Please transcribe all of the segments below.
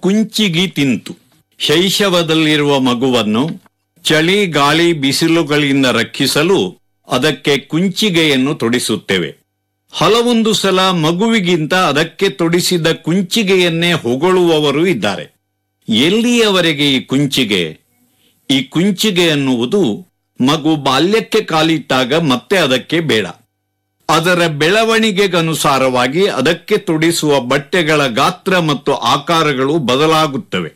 ಕುಂಚಿಗಿ ತಿಂತು ಶೈಶವದಲ್ಲಿರುವ ಮಗುವನ್ನು ಚಳಿ ಗಾಳಿ ಬಿಸಿಲುಗಳಿಂದ ರಕ್ಷಿಸಲು ಅದಕ್ಕೆ ಕುಂಚಿಗೆಯನ್ನು ತೊಡಿಸುತ್ತೇವೆ ಹಲವೊಂದು ಸಲ ಮಗುವಿಗಿಂತ ಅದಕ್ಕೆ ತೊಡಿಸಿದ ಕುಂಚಿಗೆಯನ್ನೇ ಹೊಗಳುವವರು ಇದ್ದಾರೆ ಎಲ್ಲಿಯವರೆಗೆ ಈ ಕುಂಚಿಗೆ ಈ ಕುಂಚಿಗೆ ಅನ್ನುವುದು ಮಗು ಬಾಲ್ಯಕ್ಕೆ ಕಾಲಿಟ್ಟಾಗ ಮತ್ತೆ ಅದಕ್ಕೆ ಬೇಡ ಅದರ ಬೆಳವಣಿಗೆಗನುಸಾರವಾಗಿ ಅದಕ್ಕೆ ತೊಡಿಸುವ ಬಟ್ಟೆಗಳ ಗಾತ್ರ ಮತ್ತು ಆಕಾರಗಳು ಬದಲಾಗುತ್ತವೆ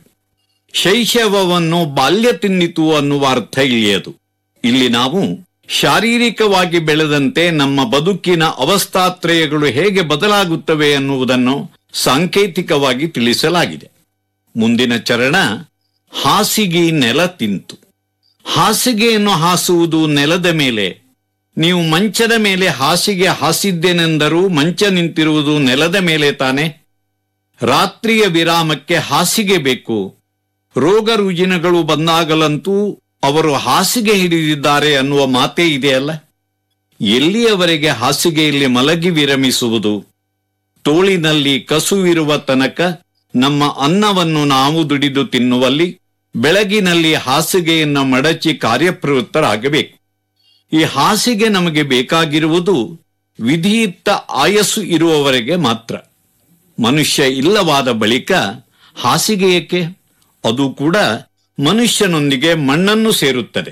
ಶೈಶವವನ್ನು ಬಾಲ್ಯ ತಿನ್ನಿತು ಅನ್ನುವ ಅರ್ಥ ಇಲ್ಲಿಯದು ಇಲ್ಲಿ ನಾವು ಶಾರೀರಿಕವಾಗಿ ಬೆಳೆದಂತೆ ನಮ್ಮ ಬದುಕಿನ ಅವಸ್ಥಾತ್ರಯಗಳು ಹೇಗೆ ಬದಲಾಗುತ್ತವೆ ಅನ್ನುವುದನ್ನು ಸಾಂಕೇತಿಕವಾಗಿ ತಿಳಿಸಲಾಗಿದೆ ಮುಂದಿನ ಚರಣ ಹಾಸಿಗೆ ನೆಲ ತಿಂತು ಹಾಸಿಗೆಯನ್ನು ಹಾಸುವುದು ನೆಲದ ಮೇಲೆ ನೀವು ಮಂಚದ ಮೇಲೆ ಹಾಸಿಗೆ ಹಾಸಿದ್ದೇನೆಂದರೂ ಮಂಚ ನಿಂತಿರುವುದು ನೆಲದ ಮೇಲೆ ತಾನೆ ರಾತ್ರಿಯ ವಿರಾಮಕ್ಕೆ ಹಾಸಿಗೆ ಬೇಕು ರೋಗ ರುಜಿನಗಳು ಬಂದಾಗಲಂತೂ ಅವರು ಹಾಸಿಗೆ ಹಿಡಿದಿದ್ದಾರೆ ಅನ್ನುವ ಮಾತೇ ಇದೆಯಲ್ಲ ಎಲ್ಲಿಯವರೆಗೆ ಹಾಸಿಗೆಯಲ್ಲಿ ಮಲಗಿ ವಿರಮಿಸುವುದು ತೋಳಿನಲ್ಲಿ ಕಸುವಿರುವ ತನಕ ನಮ್ಮ ಅನ್ನವನ್ನು ನಾವು ದುಡಿದು ತಿನ್ನುವಲ್ಲಿ ಬೆಳಗಿನಲ್ಲಿ ಹಾಸಿಗೆಯನ್ನು ಮಡಚಿ ಕಾರ್ಯಪ್ರವೃತ್ತರಾಗಬೇಕು ಈ ಹಾಸಿಗೆ ನಮಗೆ ಬೇಕಾಗಿರುವುದು ವಿಧಿಯುಕ್ತ ಆಯಸ್ಸು ಇರುವವರೆಗೆ ಮಾತ್ರ ಮನುಷ್ಯ ಇಲ್ಲವಾದ ಬಳಿಕ ಹಾಸಿಗೆ ಏಕೆ ಅದು ಕೂಡ ಮನುಷ್ಯನೊಂದಿಗೆ ಮಣ್ಣನ್ನು ಸೇರುತ್ತದೆ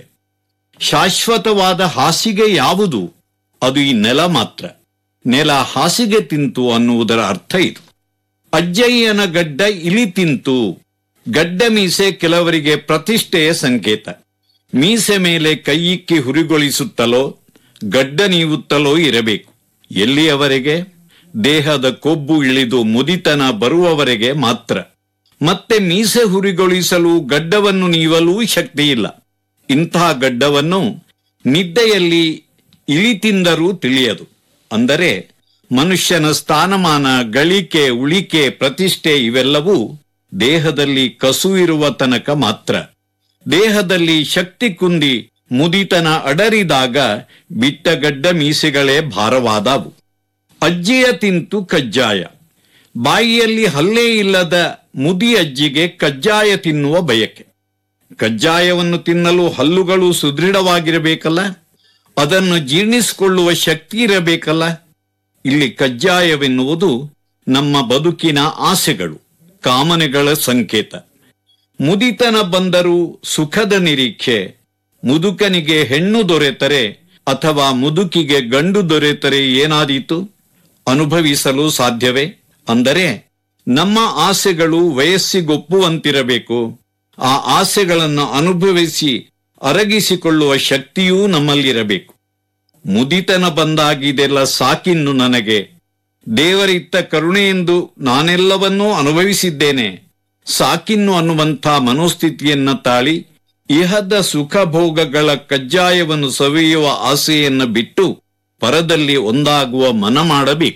ಶಾಶ್ವತವಾದ ಹಾಸಿಗೆ ಯಾವುದು ಅದು ಈ ನೆಲ ಮಾತ್ರ ನೆಲ ಹಾಸಿಗೆ ತಿಂತು ಅನ್ನುವುದರ ಅರ್ಥ ಇದು ಅಜ್ಜಯ್ಯನ ಗಡ್ಡ ಇಲಿ ತಿಂತು ಗಡ್ಡ ಮೀಸೆ ಕೆಲವರಿಗೆ ಪ್ರತಿಷ್ಠೆಯ ಸಂಕೇತ ಮೀಸೆ ಮೇಲೆ ಕೈಯಿಕ್ಕಿ ಹುರಿಗೊಳಿಸುತ್ತಲೋ ಗಡ್ಡ ನೀವುತ್ತಲೋ ಇರಬೇಕು ಎಲ್ಲಿಯವರೆಗೆ ದೇಹದ ಕೊಬ್ಬು ಇಳಿದು ಮುದಿತನ ಬರುವವರೆಗೆ ಮಾತ್ರ ಮತ್ತೆ ಮೀಸೆ ಹುರಿಗೊಳಿಸಲು ಗಡ್ಡವನ್ನು ನೀವಲೂ ಶಕ್ತಿ ಇಲ್ಲ ಇಂತಹ ಗಡ್ಡವನ್ನು ನಿದ್ದೆಯಲ್ಲಿ ಇಳಿ ತಿಂದರೂ ತಿಳಿಯದು ಅಂದರೆ ಮನುಷ್ಯನ ಸ್ಥಾನಮಾನ ಗಳಿಕೆ ಉಳಿಕೆ ಪ್ರತಿಷ್ಠೆ ಇವೆಲ್ಲವೂ ದೇಹದಲ್ಲಿ ಕಸು ಇರುವ ತನಕ ಮಾತ್ರ ದೇಹದಲ್ಲಿ ಶಕ್ತಿ ಕುಂದಿ ಮುದಿತನ ಅಡರಿದಾಗ ಬಿಟ್ಟ ಗಡ್ಡ ಮೀಸೆಗಳೇ ಭಾರವಾದವು ಅಜ್ಜಿಯ ತಿಂತು ಕಜ್ಜಾಯ ಬಾಯಿಯಲ್ಲಿ ಹಲ್ಲೆ ಇಲ್ಲದ ಮುದಿ ಅಜ್ಜಿಗೆ ಕಜ್ಜಾಯ ತಿನ್ನುವ ಬಯಕೆ ಕಜ್ಜಾಯವನ್ನು ತಿನ್ನಲು ಹಲ್ಲುಗಳು ಸುದೃಢವಾಗಿರಬೇಕಲ್ಲ ಅದನ್ನು ಜೀರ್ಣಿಸಿಕೊಳ್ಳುವ ಶಕ್ತಿ ಇರಬೇಕಲ್ಲ ಇಲ್ಲಿ ಕಜ್ಜಾಯವೆನ್ನುವುದು ನಮ್ಮ ಬದುಕಿನ ಆಸೆಗಳು ಕಾಮನೆಗಳ ಸಂಕೇತ ಮುದಿತನ ಬಂದರೂ ಸುಖದ ನಿರೀಕ್ಷೆ ಮುದುಕನಿಗೆ ಹೆಣ್ಣು ದೊರೆತರೆ ಅಥವಾ ಮುದುಕಿಗೆ ಗಂಡು ದೊರೆತರೆ ಏನಾದೀತು ಅನುಭವಿಸಲು ಸಾಧ್ಯವೇ ಅಂದರೆ ನಮ್ಮ ಆಸೆಗಳು ವಯಸ್ಸಿಗೊಪ್ಪುವಂತಿರಬೇಕು ಆ ಆಸೆಗಳನ್ನು ಅನುಭವಿಸಿ ಅರಗಿಸಿಕೊಳ್ಳುವ ಶಕ್ತಿಯೂ ನಮ್ಮಲ್ಲಿರಬೇಕು ಮುದಿತನ ಬಂದಾಗಿದೆಲ್ಲ ಸಾಕಿನ್ನು ನನಗೆ ದೇವರಿತ್ತ ಕರುಣೆಯೆಂದು ನಾನೆಲ್ಲವನ್ನೂ ಅನುಭವಿಸಿದ್ದೇನೆ ಸಾಕಿನ್ನು ಅನ್ನುವಂಥ ಮನೋಸ್ಥಿತಿಯನ್ನ ತಾಳಿ ಇಹದ ಸುಖ ಭೋಗಗಳ ಕಜ್ಜಾಯವನ್ನು ಸವಿಯುವ ಆಸೆಯನ್ನು ಬಿಟ್ಟು ಪರದಲ್ಲಿ ಒಂದಾಗುವ ಮನ ಮಾಡಬೇಕು